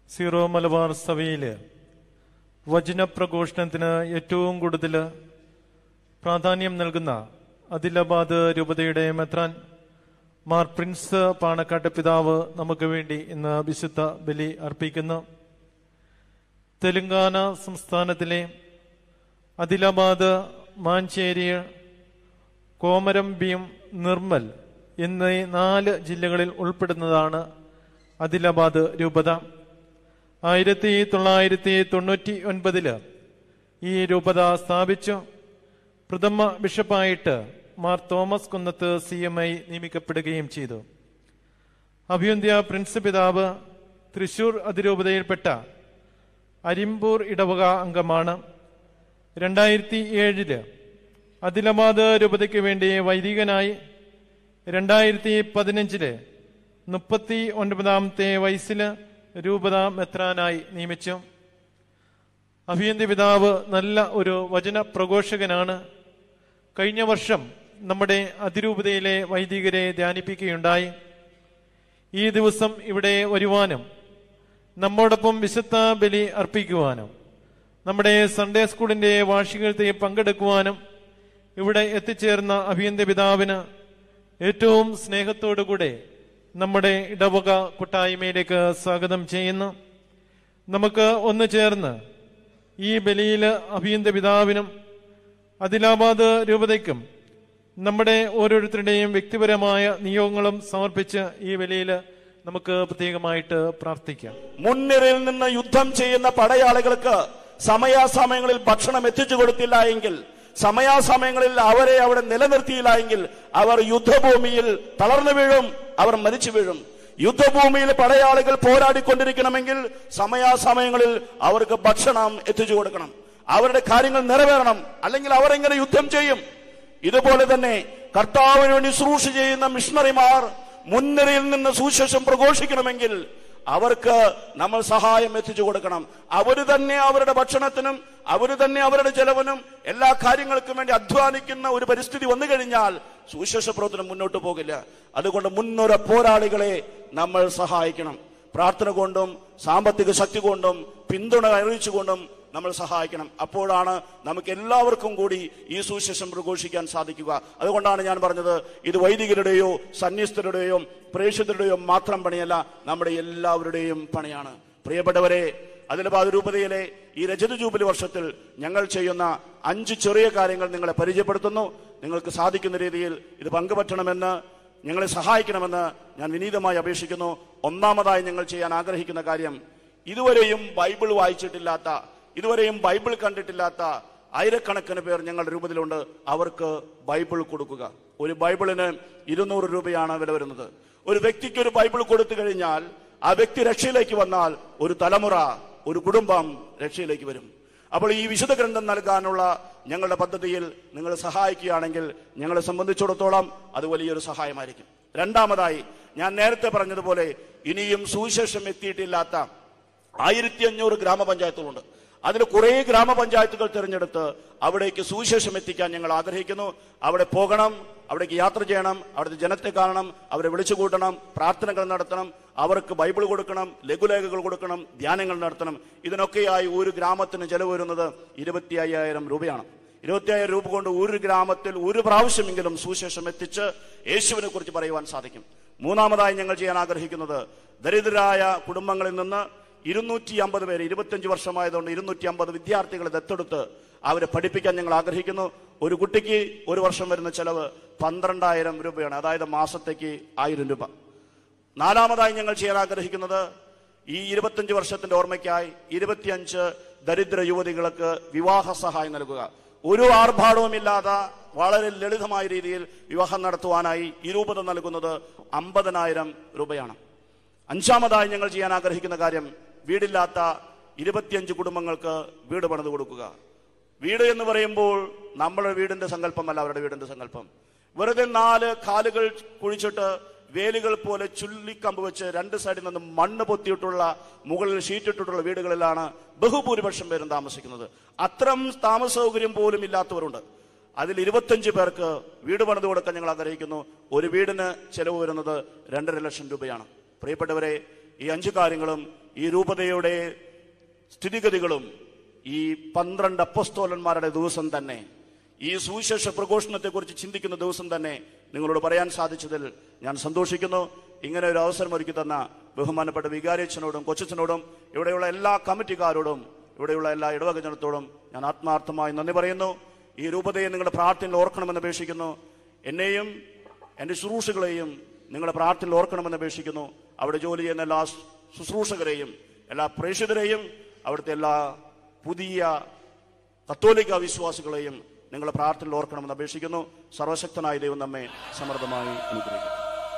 Zero Malabar സഭയില് വചനപ്രഘോഷണത്തിന് ഏറ്റവും കൂടുതൽ പ്രാധാന്യം നൽകുന്ന അദിലാബാദ് രൂപതയുടെ മെത്രാൻ മാർ പ്രിൻസ് പാണക്കാട്ട് പിതാവ് നമുക്ക് വേണ്ടി ഇന്ന് വിശുദ്ധ ബലി അർപ്പിക്കുന്നു തെലങ്കാന സംസ്ഥാനത്തിലെ അദിലാബാദ് മാഞ്ചേരി കോമരംബിയും നിർമ്മൽ എന്നീ നാല് ജില്ലകളിൽ ഉൾപ്പെടുന്നതാണ് അദിലാബാദ് രൂപത ആയിരത്തി തൊള്ളായിരത്തി തൊണ്ണൂറ്റി ഒൻപതില് ഈ രൂപത സ്ഥാപിച്ചു പ്രഥമ ബിഷപ്പായിട്ട് Mar Thomas Kunnath C M I നിയമിക്കപ്പെടുകയും ചെയ്തു അഭിയന്ത്യ പ്രിൻസ് പിതാവ് തൃശൂർ അതിരൂപതയിൽപ്പെട്ട അരിമ്പൂർ ഇടവക അംഗമാണ് രണ്ടായിരത്തി ഏഴില് അദിലാബാദ് രൂപതയ്ക്ക് വേണ്ടി വൈദികനായി രണ്ടായിരത്തി പതിനഞ്ചില് മുപ്പത്തി ഒൻപതാമത്തെ വയസ്സില് രൂപത മെത്രാനായി നിയമിച്ചു അഭിയന്തി പിതാവ് നല്ല ഒരു വചന പ്രഘോഷകനാണ് കഴിഞ്ഞ വർഷം നമ്മുടെ അതിരൂപതയിലെ വൈദികരെ ധ്യാനിപ്പിക്കുകയുണ്ടായി ഈ ദിവസം ഇവിടെ വരുവാനും നമ്മോടൊപ്പം വിശുദ്ധ ബലി അർപ്പിക്കുവാനും നമ്മുടെ സൺഡേ സ്കൂളിന്റെ വാർഷികത്തിൽ പങ്കെടുക്കുവാനും ഇവിടെ എത്തിച്ചേർന്ന അഭിയന്ത പിതാവിന് ഏറ്റവും സ്നേഹത്തോടുകൂടെ നമ്മുടെ ഇടവക കൂട്ടായ്മയിലേക്ക് സ്വാഗതം ചെയ്യുന്നു നമുക്ക് ഒന്ന് ചേർന്ന് ഈ ബലിയിൽ അഭിയന്ത പിതാവിനും അദിലാബാദ് രൂപതയ്ക്കും നമ്മുടെ ഓരോരുത്തരുടെയും വ്യക്തിപരമായ നിയോഗങ്ങളും സമർപ്പിച്ച് ഈ ബലിയിൽ നമുക്ക് പ്രത്യേകമായിട്ട് പ്രാർത്ഥിക്കാം മുൻനിരയിൽ നിന്ന് യുദ്ധം ചെയ്യുന്ന പടയാളികൾക്ക് സമയാസമയങ്ങളിൽ ഭക്ഷണം എത്തിച്ചു കൊടുത്തില്ല എങ്കിൽ സമയാസമയങ്ങളിൽ അവരെ അവിടെ നിലനിർത്തിയില്ല എങ്കിൽ അവർ യുദ്ധഭൂമിയിൽ തളർന്നു വീഴും അവർ മരിച്ചു വീഴും യുദ്ധഭൂമിയിൽ പടയാളികൾ പോരാടിക്കൊണ്ടിരിക്കണമെങ്കിൽ സമയാസമയങ്ങളിൽ അവർക്ക് ഭക്ഷണം എത്തിച്ചു കൊടുക്കണം അവരുടെ കാര്യങ്ങൾ നിറവേറണം അല്ലെങ്കിൽ അവർ എങ്ങനെ യുദ്ധം ചെയ്യും ഇതുപോലെ തന്നെ കർത്താവിന് വേണ്ടി ശുശ്രൂഷ ചെയ്യുന്ന മിഷണറിമാർ മുൻനിരയിൽ നിന്ന് സുശേഷം പ്രഘോഷിക്കണമെങ്കിൽ അവർക്ക് നമ്മൾ സഹായം എത്തിച്ചു കൊടുക്കണം അവര് തന്നെ അവരുടെ ഭക്ഷണത്തിനും അവര് തന്നെ അവരുടെ ചെലവിനും എല്ലാ കാര്യങ്ങൾക്കും വേണ്ടി അധ്വാനിക്കുന്ന ഒരു പരിസ്ഥിതി വന്നു കഴിഞ്ഞാൽ സുവിശേഷ പ്രവർത്തനം മുന്നോട്ട് പോകില്ല അതുകൊണ്ട് മുൻനിര പോരാളികളെ നമ്മൾ സഹായിക്കണം പ്രാർത്ഥന കൊണ്ടും സാമ്പത്തിക ശക്തി കൊണ്ടും പിന്തുണ അറിയിച്ചുകൊണ്ടും നമ്മൾ സഹായിക്കണം അപ്പോഴാണ് നമുക്ക് എല്ലാവർക്കും കൂടി ഈ സുവിശേഷം പ്രഘോഷിക്കാൻ സാധിക്കുക അതുകൊണ്ടാണ് ഞാൻ പറഞ്ഞത് ഇത് വൈദികരുടെയോ സന്യസ്തരുടെയോ പ്രേക്ഷിതരുടെയോ മാത്രം പണിയല്ല നമ്മുടെ എല്ലാവരുടെയും പണിയാണ് പ്രിയപ്പെട്ടവരെ അതിലപാത രൂപതയിലെ ഈ രജത ജൂബിലി വർഷത്തിൽ ഞങ്ങൾ ചെയ്യുന്ന അഞ്ച് ചെറിയ കാര്യങ്ങൾ നിങ്ങളെ പരിചയപ്പെടുത്തുന്നു നിങ്ങൾക്ക് സാധിക്കുന്ന രീതിയിൽ ഇത് പങ്കുപറ്റണമെന്ന് ഞങ്ങളെ സഹായിക്കണമെന്ന് ഞാൻ വിനീതമായി അപേക്ഷിക്കുന്നു ഒന്നാമതായി ഞങ്ങൾ ചെയ്യാൻ ആഗ്രഹിക്കുന്ന കാര്യം ഇതുവരെയും ബൈബിൾ വായിച്ചിട്ടില്ലാത്ത ഇതുവരെയും ബൈബിൾ കണ്ടിട്ടില്ലാത്ത ആയിരക്കണക്കിന് പേർ ഞങ്ങളുടെ രൂപത്തിലുണ്ട് അവർക്ക് ബൈബിൾ കൊടുക്കുക ഒരു ബൈബിളിന് ഇരുന്നൂറ് രൂപയാണ് വില വരുന്നത് ഒരു വ്യക്തിക്ക് ഒരു ബൈബിൾ കൊടുത്തു കഴിഞ്ഞാൽ ആ വ്യക്തി രക്ഷയിലേക്ക് വന്നാൽ ഒരു തലമുറ ഒരു കുടുംബം രക്ഷയിലേക്ക് വരും അപ്പോൾ ഈ വിശുദ്ധ ഗ്രന്ഥം നൽകാനുള്ള ഞങ്ങളുടെ പദ്ധതിയിൽ നിങ്ങൾ സഹായിക്കുകയാണെങ്കിൽ ഞങ്ങളെ സംബന്ധിച്ചിടത്തോളം അത് വലിയൊരു സഹായമായിരിക്കും രണ്ടാമതായി ഞാൻ നേരത്തെ പറഞ്ഞതുപോലെ ഇനിയും സുവിശേഷം എത്തിയിട്ടില്ലാത്ത ആയിരത്തി അഞ്ഞൂറ് ഗ്രാമപഞ്ചായത്തുകളുണ്ട് അതിൽ കുറെ ഗ്രാമപഞ്ചായത്തുകൾ തിരഞ്ഞെടുത്ത് അവിടേക്ക് സുവിശേഷം എത്തിക്കാൻ ഞങ്ങൾ ആഗ്രഹിക്കുന്നു അവിടെ പോകണം അവിടേക്ക് യാത്ര ചെയ്യണം അവിടുത്തെ ജനത്തെ കാണണം അവരെ വിളിച്ചു കൂട്ടണം പ്രാർത്ഥനകൾ നടത്തണം അവർക്ക് ബൈബിൾ കൊടുക്കണം ലഘുലേഖകൾ കൊടുക്കണം ധ്യാനങ്ങൾ നടത്തണം ഇതിനൊക്കെയായി ഒരു ഗ്രാമത്തിന് ചെലവ് വരുന്നത് ഇരുപത്തി അയ്യായിരം രൂപയാണ് ഇരുപത്തിയായിരം രൂപ കൊണ്ട് ഒരു ഗ്രാമത്തിൽ ഒരു പ്രാവശ്യമെങ്കിലും സുവിശേഷം എത്തിച്ച് യേശുവിനെ കുറിച്ച് പറയുവാൻ സാധിക്കും മൂന്നാമതായി ഞങ്ങൾ ചെയ്യാൻ ആഗ്രഹിക്കുന്നത് ദരിദ്രരായ കുടുംബങ്ങളിൽ നിന്ന് ഇരുന്നൂറ്റി അമ്പത് പേര് ഇരുപത്തിയഞ്ച് വർഷമായതുകൊണ്ട് ഇരുന്നൂറ്റി അമ്പത് വിദ്യാർത്ഥികളെ ദത്തെടുത്ത് അവരെ പഠിപ്പിക്കാൻ ഞങ്ങൾ ആഗ്രഹിക്കുന്നു ഒരു കുട്ടിക്ക് ഒരു വർഷം വരുന്ന ചെലവ് പന്ത്രണ്ടായിരം രൂപയാണ് അതായത് മാസത്തേക്ക് ആയിരം രൂപ നാലാമതായി ഞങ്ങൾ ചെയ്യാൻ ആഗ്രഹിക്കുന്നത് ഈ ഇരുപത്തിയഞ്ച് വർഷത്തിന്റെ ഓർമ്മയ്ക്കായി ഇരുപത്തിയഞ്ച് ദരിദ്ര യുവതികൾക്ക് വിവാഹ സഹായം നൽകുക ഒരു ആർഭാടവുമില്ലാതെ വളരെ ലളിതമായ രീതിയിൽ വിവാഹം നടത്തുവാനായി ഈ രൂപത നൽകുന്നത് അമ്പതിനായിരം രൂപയാണ് അഞ്ചാമതായി ഞങ്ങൾ ചെയ്യാൻ ആഗ്രഹിക്കുന്ന കാര്യം വീടില്ലാത്ത ഇരുപത്തിയഞ്ച് കുടുംബങ്ങൾക്ക് വീട് പണിത് കൊടുക്കുക വീട് എന്ന് പറയുമ്പോൾ നമ്മുടെ വീടിന്റെ സങ്കല്പമല്ല അവരുടെ വീടിന്റെ സങ്കല്പം വെറുതെ നാല് കാലുകൾ കുഴിച്ചിട്ട് വേലുകൾ പോലെ ചുള്ളിക്കമ്പ് വെച്ച് രണ്ട് സൈഡിൽ നിന്നും മണ്ണ് പൊത്തിയിട്ടുള്ള മുകളിൽ ഷീറ്റിട്ടിട്ടുള്ള വീടുകളിലാണ് ബഹുഭൂരിപക്ഷം പേരും താമസിക്കുന്നത് അത്തരം താമസ സൗകര്യം പോലും ഇല്ലാത്തവരുണ്ട് അതിൽ ഇരുപത്തഞ്ച് പേർക്ക് വീട് പണിത് കൊടുക്കാൻ ഞങ്ങൾ ആഗ്രഹിക്കുന്നു ഒരു വീടിന് ചെലവ് വരുന്നത് രണ്ടര ലക്ഷം രൂപയാണ് പ്രിയപ്പെട്ടവരെ ഈ അഞ്ചു കാര്യങ്ങളും ഈ രൂപതയുടെ സ്ഥിതിഗതികളും ഈ പന്ത്രണ്ട് അപ്പസ്തോലന്മാരുടെ ദിവസം തന്നെ ഈ സുവിശേഷ പ്രഘോഷണത്തെക്കുറിച്ച് ചിന്തിക്കുന്ന ദിവസം തന്നെ നിങ്ങളോട് പറയാൻ സാധിച്ചതിൽ ഞാൻ സന്തോഷിക്കുന്നു ഇങ്ങനെ ഒരു അവസരം ഒരുക്കി തന്ന ബഹുമാനപ്പെട്ട വികാരിച്ചനോടും കൊച്ചച്ചനോടും ഇവിടെയുള്ള എല്ലാ കമ്മിറ്റിക്കാരോടും ഇവിടെയുള്ള എല്ലാ ഇടവക ജനത്തോടും ഞാൻ ആത്മാർത്ഥമായി നന്ദി പറയുന്നു ഈ രൂപതയെ നിങ്ങളുടെ പ്രാർത്ഥനയിൽ ഓർക്കണമെന്ന് അപേക്ഷിക്കുന്നു എന്നെയും എൻ്റെ ശുശ്രൂഷകളെയും നിങ്ങളുടെ പ്രാർത്ഥനയിൽ ഓർക്കണമെന്ന് അപേക്ഷിക്കുന്നു അവിടെ ജോലി ചെയ്യുന്ന എല്ലാ ശുശ്രൂഷകരെയും എല്ലാ പ്രേക്ഷിതരെയും അവിടുത്തെ എല്ലാ പുതിയ കത്തോലിക്ക വിശ്വാസികളെയും നിങ്ങളുടെ പ്രാർത്ഥനയിൽ ഓർക്കണമെന്ന് അപേക്ഷിക്കുന്നു സർവശക്തനായ ദൈവം നമ്മെ സമൃദ്ധമായി അനുഗ്രഹിക്കും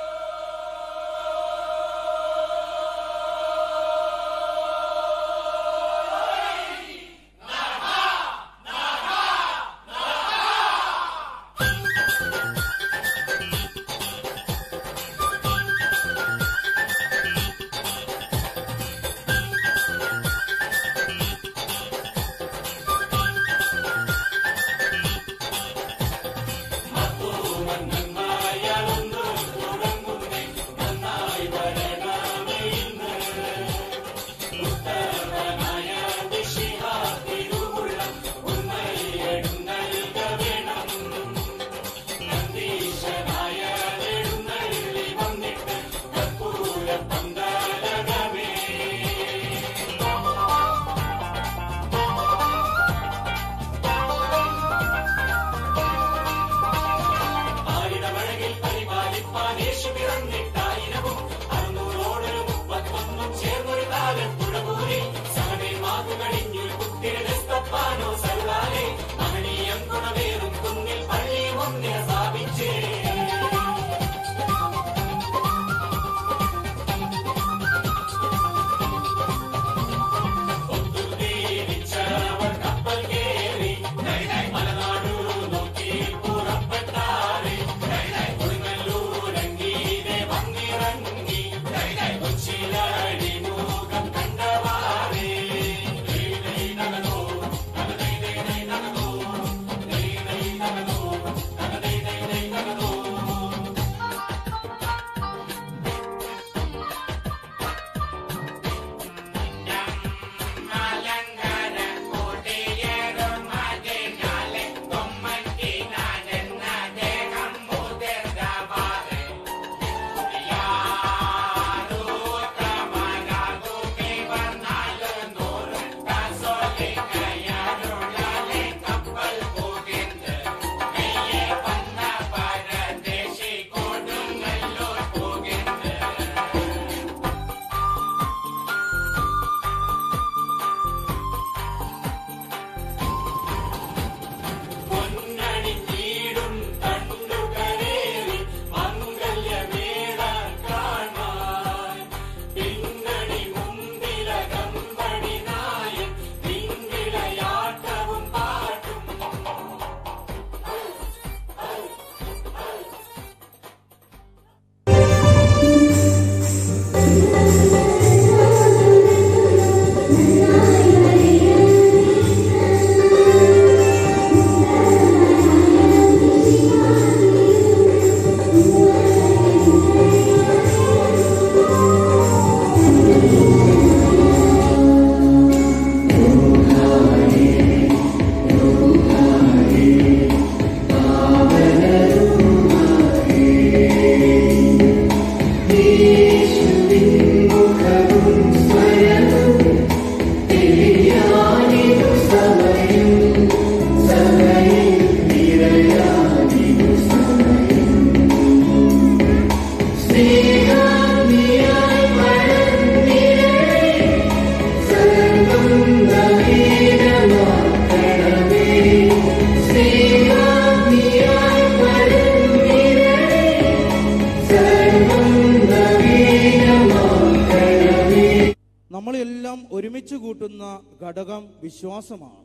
നമ്മളെല്ലാം ഒരുമിച്ച് കൂട്ടുന്ന ഘടകം വിശ്വാസമാണ്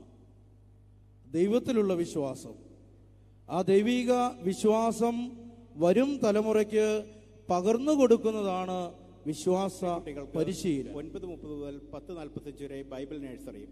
ദൈവത്തിലുള്ള വിശ്വാസം ആ ദൈവിക വിശ്വാസം വരും തലമുറയ്ക്ക് പകർന്നു കൊടുക്കുന്നതാണ് വിശ്വാസ കുട്ടികൾക്ക് പരിശീലനം ഒൻപത് മുപ്പത് മുതൽ പത്ത് നാൽപ്പത്തഞ്ച് വരെ ബൈബിൾ നഴ്സറിയും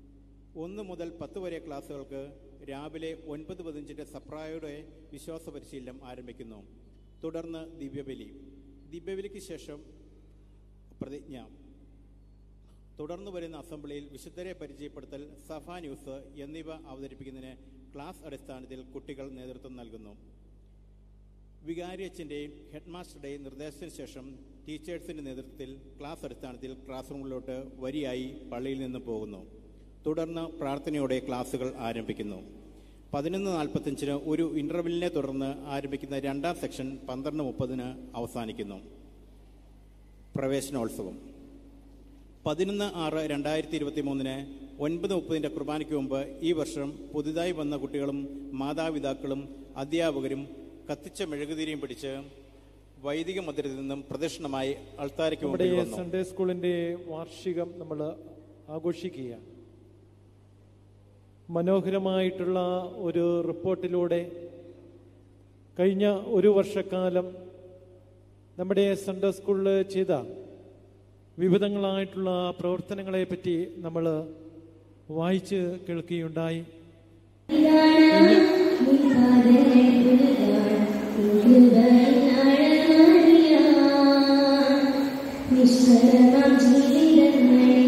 ഒന്ന് മുതൽ പത്ത് വരെ ക്ലാസ്സുകൾക്ക് രാവിലെ ഒൻപത് പതിനഞ്ചിൻ്റെ സപ്രായയുടെ വിശ്വാസ പരിശീലനം ആരംഭിക്കുന്നു തുടർന്ന് ദിവ്യബലി ദിവ്യബലിക്ക് ശേഷം പ്രതിജ്ഞ തുടർന്ന് വരുന്ന അസംബ്ലിയിൽ വിശുദ്ധരെ പരിചയപ്പെടുത്തൽ സഭ ന്യൂസ് എന്നിവ അവതരിപ്പിക്കുന്നതിന് ക്ലാസ് അടിസ്ഥാനത്തിൽ കുട്ടികൾ നേതൃത്വം നൽകുന്നു വികാരിയച്ഛൻ്റെയും ഹെഡ് മാസ്റ്ററുടെയും നിർദ്ദേശത്തിന് ശേഷം ടീച്ചേഴ്സിൻ്റെ നേതൃത്വത്തിൽ ക്ലാസ് അടിസ്ഥാനത്തിൽ ക്ലാസ് റൂമിലോട്ട് വരിയായി പള്ളിയിൽ നിന്ന് പോകുന്നു തുടർന്ന് പ്രാർത്ഥനയോടെ ക്ലാസുകൾ ആരംഭിക്കുന്നു പതിനൊന്ന് നാൽപ്പത്തഞ്ചിന് ഒരു ഇൻ്റർവെല്ലിനെ തുടർന്ന് ആരംഭിക്കുന്ന രണ്ടാം സെക്ഷൻ പന്ത്രണ്ട് മുപ്പതിന് അവസാനിക്കുന്നു പ്രവേശനോത്സവം പതിനൊന്ന് ആറ് രണ്ടായിരത്തി ഇരുപത്തി മൂന്നിന് ഒൻപത് മുപ്പതിൻ്റെ കുർബാനയ്ക്ക് മുമ്പ് ഈ വർഷം പുതുതായി വന്ന കുട്ടികളും മാതാപിതാക്കളും അധ്യാപകരും കത്തിച്ച മെഴുകുതിരിയും പിടിച്ച് വൈദിക മന്ദിരത്തിൽ നിന്നും പ്രദക്ഷിണമായി അൾത്താരയ്ക്ക് നമ്മുടെ മുമ്പിൽ വന്നു സൺഡേ സ്കൂളിന്റെ വാർഷികം നമ്മൾ ആഘോഷിക്കുകയാണ് മനോഹരമായിട്ടുള്ള ഒരു റിപ്പോർട്ടിലൂടെ കഴിഞ്ഞ ഒരു വർഷക്കാലം നമ്മുടെ സൺഡേ സ്കൂളിൽ ചെയ്ത വിവിധങ്ങളായിട്ടുള്ള പ്രവർത്തനങ്ങളെ പറ്റി നമ്മൾ വായിച്ച് കേൾക്കുകയുണ്ടായി നിഷ്ഫലമാം ജീവിതങ്ങളിൽ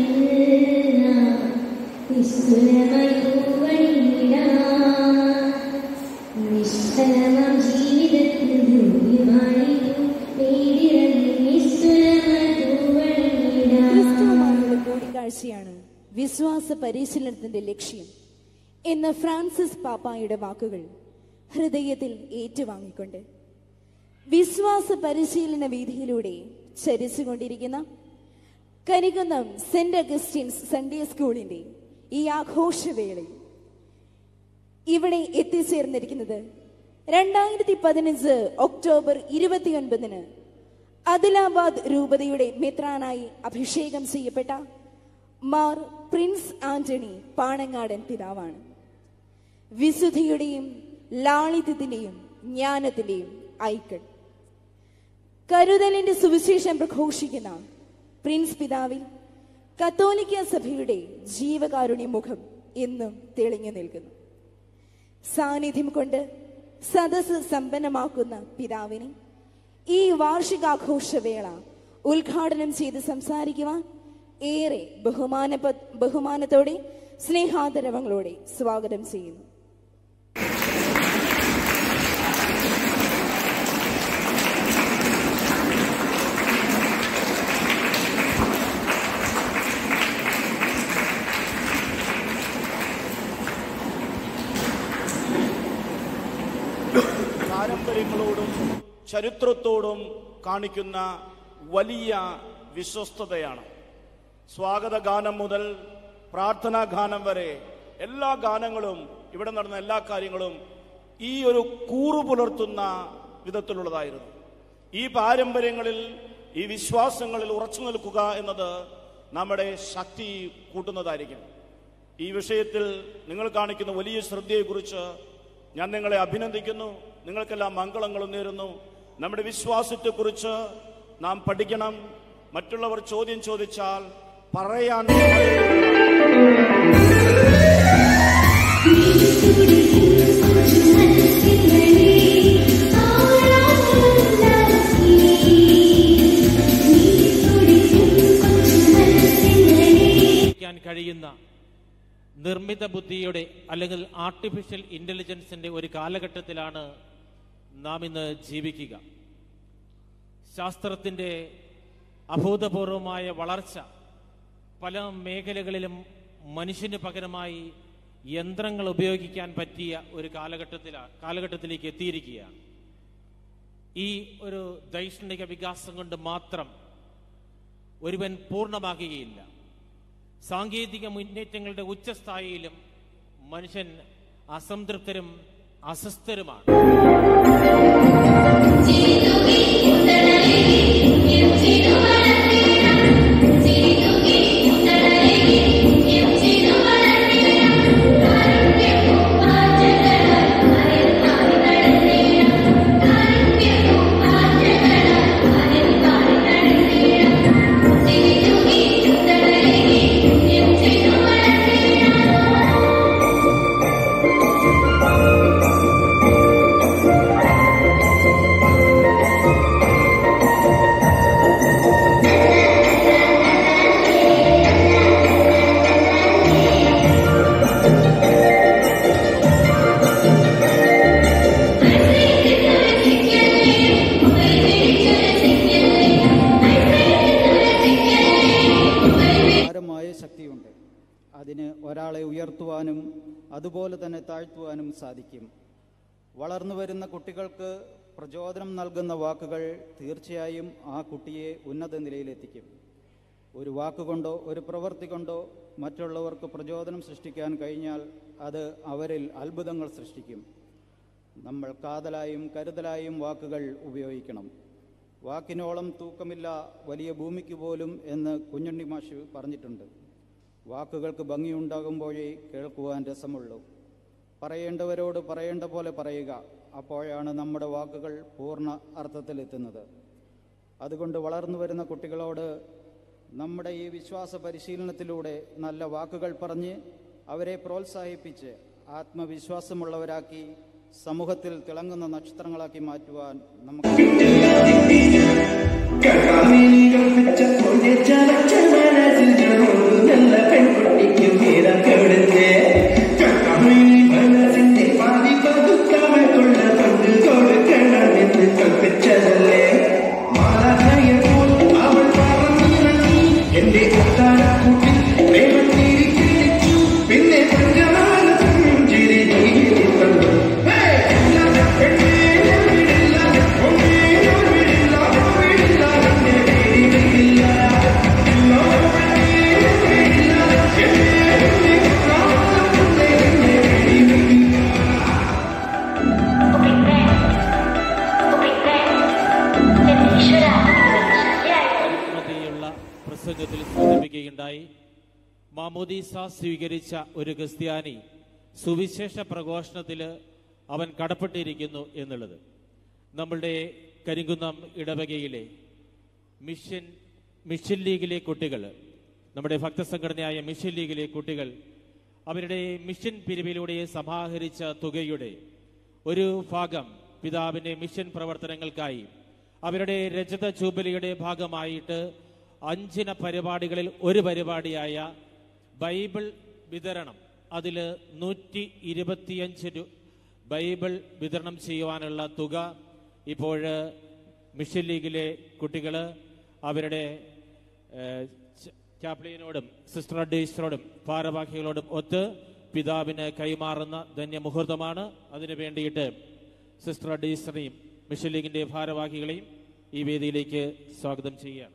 നിസ്തുലമായി പൂവണിയിടാം നിഷ്ഫലമാം ജീവിതത്തിൽ ധന്യമായി നേടിറങ്ങി നിസ്തുലമായി പൂവണിയിടാം ക്രിസ്തുവുമായുള്ള കൂടിക്കാഴ്ചയാണ് വിശ്വാസ പരിശീലനത്തിന്റെ ലക്ഷ്യം എന്ന ഫ്രാൻസിസ് പാപ്പായുടെ വാക്കുകൾ ഹൃദയത്തിൽ ഏറ്റുവാങ്ങിക്കൊണ്ട് വിശ്വാസ പരിശീലന വീതിയിലൂടെ ചരിച്ചുകൊണ്ടിരിക്കുന്ന കരികുന്നം സെന്റ് അഗസ്റ്റിൻസ് സൺഡേ സ്കൂളിന്റെ ഈ ആഘോഷവേളയിൽ ഇവിടെ എത്തിച്ചേർന്നിരിക്കുന്നത് രണ്ടായിരത്തി പതിനഞ്ച് ഒക്ടോബർ ഇരുപത്തിയൊൻപതിന് അദിലാബാദ് രൂപതയുടെ മെത്രാനായി അഭിഷേകം ചെയ്യപ്പെട്ട മാർ പ്രിൻസ് ആന്റണി പാണങ്ങാടൻ പിതാവാണ് വിശുദ്ധിയുടെയും ലാളിത്യത്തിന്റെയും ജ്ഞാനത്തിന്റെയും ഐക്കൺ കരുതലിന്റെ സുവിശേഷം പ്രഘോഷിക്കുന്ന പ്രിൻസ് പിതാവിൽ കത്തോലിക്ക സഭയുടെ ജീവകാരുണ്യ മുഖം എന്നും തെളിഞ്ഞു നിൽക്കുന്നു സാന്നിധ്യം കൊണ്ട് സദസ് സമ്പന്നമാക്കുന്ന പിതാവിനെ ഈ വാർഷികാഘോഷവേള ഉദ്ഘാടനം ചെയ്ത് സംസാരിക്കുവാൻ ഏറെ ബഹുമാന ബഹുമാനത്തോടെ സ്നേഹാദരവങ്ങളോടെ സ്വാഗതം ചെയ്യുന്നു പാരമ്പര്യങ്ങളോടും ചരിത്രത്തോടും കാണിക്കുന്ന വലിയ വിശ്വസ്തതയാണ് സ്വാഗത ഗാനം മുതൽ പ്രാർത്ഥനാ ഗാനം വരെ എല്ലാ ഗാനങ്ങളും ഇവിടെ നടന്ന എല്ലാ കാര്യങ്ങളും ഈ ഒരു കൂറു പുലർത്തുന്ന വിധത്തിലുള്ളതായിരുന്നു ഈ പാരമ്പര്യങ്ങളിൽ ഈ വിശ്വാസങ്ങളിൽ ഉറച്ചു നിൽക്കുക എന്നത് നമ്മുടെ ശക്തി കൂട്ടുന്നതായിരിക്കും ഈ വിഷയത്തിൽ നിങ്ങൾ കാണിക്കുന്ന വലിയ ശ്രദ്ധയെക്കുറിച്ച് ഞാൻ നിങ്ങളെ അഭിനന്ദിക്കുന്നു നിങ്ങൾക്കെല്ലാം മംഗളങ്ങളും നേരുന്നു നമ്മുടെ വിശ്വാസത്തെക്കുറിച്ച് നാം പഠിക്കണം മറ്റുള്ളവർ ചോദ്യം ചോദിച്ചാൽ പറയാൻ ഉപയോഗിക്കാൻ കഴിയുന്ന നിർമ്മിത ബുദ്ധിയുടെ അല്ലെങ്കിൽ ആർട്ടിഫിഷ്യൽ ഇന്റലിജൻസിന്റെ ഒരു കാലഘട്ടത്തിലാണ് നാം ഇന്ന് ജീവിക്കുക ശാസ്ത്രത്തിന്റെ അഭൂതപൂർവമായ വളർച്ച പല മേഖലകളിലും മനുഷ്യന് പകരമായി യന്ത്രങ്ങൾ ഉപയോഗിക്കാൻ പറ്റിയ ഒരു കാലഘട്ടത്തിലാണ് കാലഘട്ടത്തിലേക്ക് എത്തിയിരിക്കുകയാണ് ഈ ഒരു ദൈക്ഷണിക വികാസം കൊണ്ട് മാത്രം ഒരുവൻ പൂർണ്ണമാകുകയില്ല സാങ്കേതിക മുന്നേറ്റങ്ങളുടെ ഉച്ചസ്ഥായിയിലും മനുഷ്യൻ അസംതൃപ്തരും അസ്വസ്ഥരുമാണ് ും ശക്തിയുണ്ട് അതിന് ഒരാളെ ഉയർത്തുവാനും അതുപോലെ തന്നെ താഴ്ത്തുവാനും സാധിക്കും വളർന്നു വരുന്ന കുട്ടികൾക്ക് പ്രചോദനം നൽകുന്ന വാക്കുകൾ തീർച്ചയായും ആ കുട്ടിയെ ഉന്നത നിലയിലെത്തിക്കും ഒരു വാക്കുകൊണ്ടോ ഒരു പ്രവൃത്തി കൊണ്ടോ മറ്റുള്ളവർക്ക് പ്രചോദനം സൃഷ്ടിക്കാൻ കഴിഞ്ഞാൽ അത് അവരിൽ അത്ഭുതങ്ങൾ സൃഷ്ടിക്കും നമ്മൾ കാതലായും കരുതലായും വാക്കുകൾ ഉപയോഗിക്കണം വാക്കിനോളം തൂക്കമില്ല വലിയ ഭൂമിക്ക് പോലും എന്ന് കുഞ്ഞുണ്ണി മാഷ് പറഞ്ഞിട്ടുണ്ട് വാക്കുകൾക്ക് ഭംഗിയുണ്ടാകുമ്പോഴേ കേൾക്കുവാൻ രസമുള്ളൂ പറയേണ്ടവരോട് പറയേണ്ട പോലെ പറയുക അപ്പോഴാണ് നമ്മുടെ വാക്കുകൾ പൂർണ്ണ അർത്ഥത്തിലെത്തുന്നത് അതുകൊണ്ട് വളർന്നു വരുന്ന കുട്ടികളോട് നമ്മുടെ ഈ വിശ്വാസ പരിശീലനത്തിലൂടെ നല്ല വാക്കുകൾ പറഞ്ഞ് അവരെ പ്രോത്സാഹിപ്പിച്ച് ആത്മവിശ്വാസമുള്ളവരാക്കി സമൂഹത്തിൽ തിളങ്ങുന്ന നക്ഷത്രങ്ങളാക്കി മാറ്റുവാൻ നമുക്ക് പിന്നെ പുഞ്ചിരി മധ്യയുള്ള പ്രസംഗത്തിൽ സൂചിപ്പിക്കുകയുണ്ടായി മാമോദീസ സ്വീകരിച്ച ഒരു ക്രിസ്ത്യാനി സുവിശേഷ പ്രഘോഷണത്തിൽ അവൻ കടപ്പെട്ടിരിക്കുന്നു എന്നുള്ളത് നമ്മളുടെ കരിങ്കുന്നം ഇടവകയിലെ മിഷൻ മിഷൻ ലീഗിലെ കുട്ടികൾ നമ്മുടെ ഭക്തസംഘടനയായ മിഷൻ ലീഗിലെ കുട്ടികൾ അവരുടെ മിഷൻ പിരിവിലൂടെ സമാഹരിച്ച തുകയുടെ ഒരു ഭാഗം പിതാവിന്റെ മിഷൻ പ്രവർത്തനങ്ങൾക്കായി അവരുടെ രജത ജൂബിലിയുടെ ഭാഗമായിട്ട് അഞ്ചിന പരിപാടികളിൽ ഒരു പരിപാടിയായ ബൈബിൾ വിതരണം അതിൽ നൂറ്റി ഇരുപത്തിയഞ്ച് രൂ ബൈബിൾ വിതരണം ചെയ്യുവാനുള്ള തുക ഇപ്പോൾ മിഷൻ ലീഗിലെ കുട്ടികൾ അവരുടെ ഏഹ്, ച- ചാപ്ലിയനോടും സിസ്റ്റർ അഡീസിനോടും ഭാരവാഹികളോടും ഒത്ത് പിതാവിന് കൈമാറുന്ന ധന്യമുഹൂർത്തമാണ് അതിനു വേണ്ടിയിട്ട് സിസ്റ്റർ അഡീസിനെയും മിഷൻ ലീഗിന്റെ ഭാരവാഹികളെയും ഈ വേദിയിലേക്ക് സ്വാഗതം ചെയ്യുകയാണ്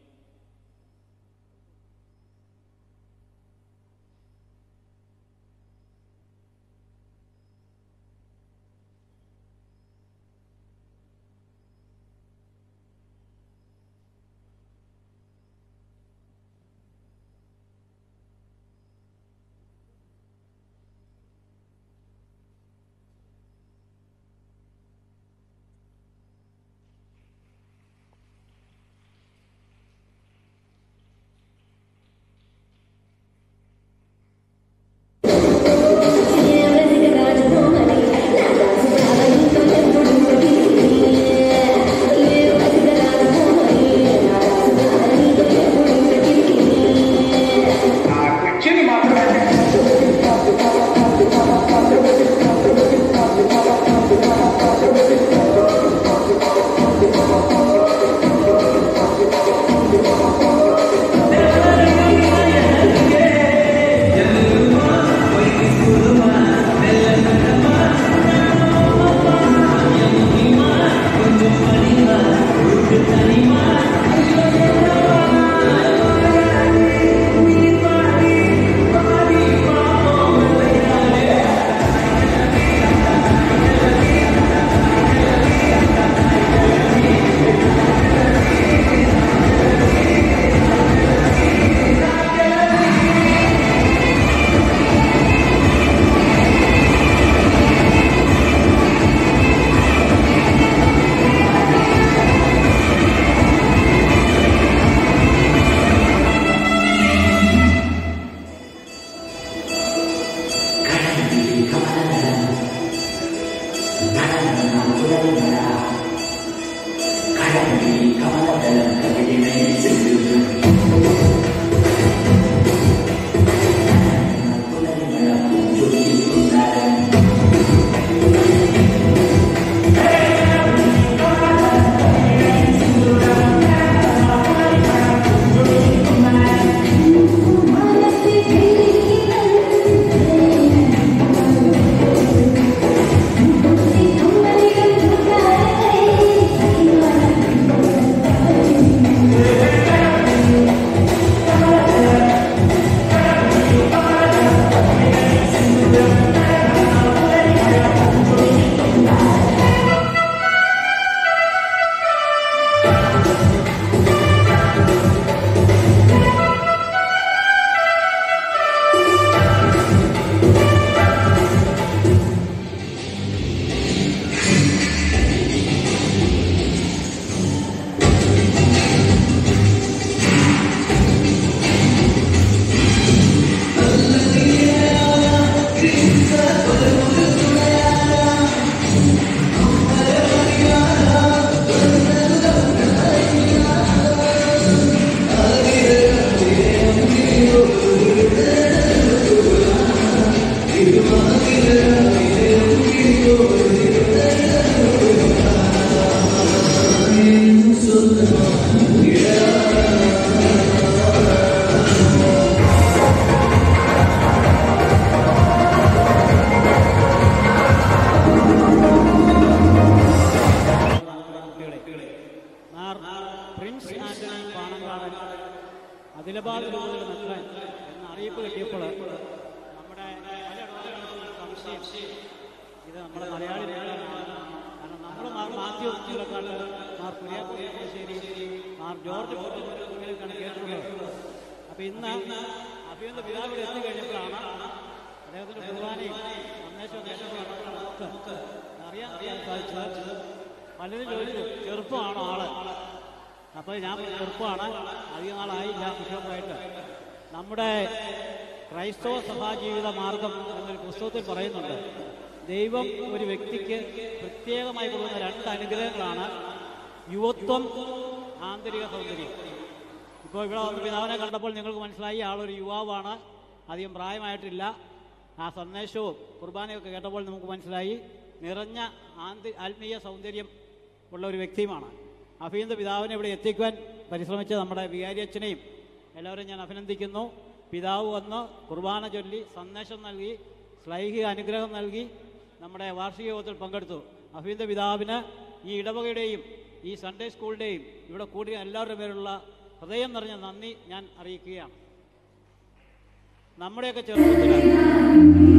അറിയിപ്പ് കിട്ടിയപ്പോൾ നമ്മുടെ പല ഇടവകകൾക്കും സംശയം ഇത് നമ്മുടെ മലയാളി മേഖലയാണ് കാരണം നമ്മൾ മാർ മാത്യു ചൂലക്കാട്ട് മാർ കുര്യാശ്ശേരി മാർ ജോർജ് ഇങ്ങനെയൊക്കെയാണ് കേട്ടിട്ടുള്ളത് അപ്പൊ ഇന്ന് അഭിയന്റെ പിതാവിടെ എത്തിക്കഴിഞ്ഞപ്പോഴാണ് അദ്ദേഹത്തിന്റെ കുർബാനയും സന്ദേശവും കേട്ടപ്പോഴാണ് നമുക്ക് അറിയാൻ അറിയാൻ സാധിച്ചത് പലരും ചോദിച്ചു ചെറുപ്പമാണോ ആള് അപ്പോൾ ഞാൻ പറഞ്ഞു, ചെറുപ്പമാണ് അധികം നാളായില്ല ബിഷപ്പായിട്ട് നമ്മുടെ ക്രൈസ്തവ സഭാജീവിത മാർഗം എന്നൊരു പുസ്തകത്തിൽ പറയുന്നുണ്ട് ദൈവം ഒരു വ്യക്തിക്ക് പ്രത്യേകമായി കൊടുക്കുന്ന രണ്ട് അനുഗ്രഹങ്ങളാണ് യുവത്വം ആന്തരിക സൗന്ദര്യം ഇപ്പോൾ ഇവിടെ വന്ന് പിതാവിനെ കണ്ടപ്പോൾ നിങ്ങൾക്ക് മനസ്സിലായി ആളൊരു യുവാവാണ് അധികം പ്രായമായിട്ടില്ല ആ സന്ദേശവും കുർബാനയൊക്കെ കേട്ടപ്പോൾ നമുക്ക് മനസ്സിലായി നിറഞ്ഞ ആന്തി ആത്മീയ സൗന്ദര്യം ഉള്ള ഒരു വ്യക്തിയുമാണ് അഭിയന്ത പിതാവിനെ ഇവിടെ എത്തിക്കുവാൻ പരിശ്രമിച്ച നമ്മുടെ വികാരി അച്ഛനെയും എല്ലാവരും ഞാൻ അഭിനന്ദിക്കുന്നു പിതാവ് വന്ന് കുർബാന ചൊല്ലി സന്ദേശം നൽകി ശ്ലൈഹിക അനുഗ്രഹം നൽകി നമ്മുടെ വാർഷിക യോഗത്തിൽ പങ്കെടുത്തു അഭിയന്ത പിതാവിന് ഈ ഇടവകയുടെയും ഈ സൺഡേ സ്കൂളിൻ്റെയും ഇവിടെ കൂടിയ എല്ലാവരുടെ പേരുള്ള ഹൃദയം നിറഞ്ഞ നന്ദി ഞാൻ അറിയിക്കുകയാണ് നമ്മുടെയൊക്കെ ചെറുപ്പത്തിൽ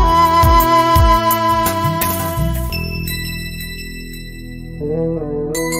Thank you.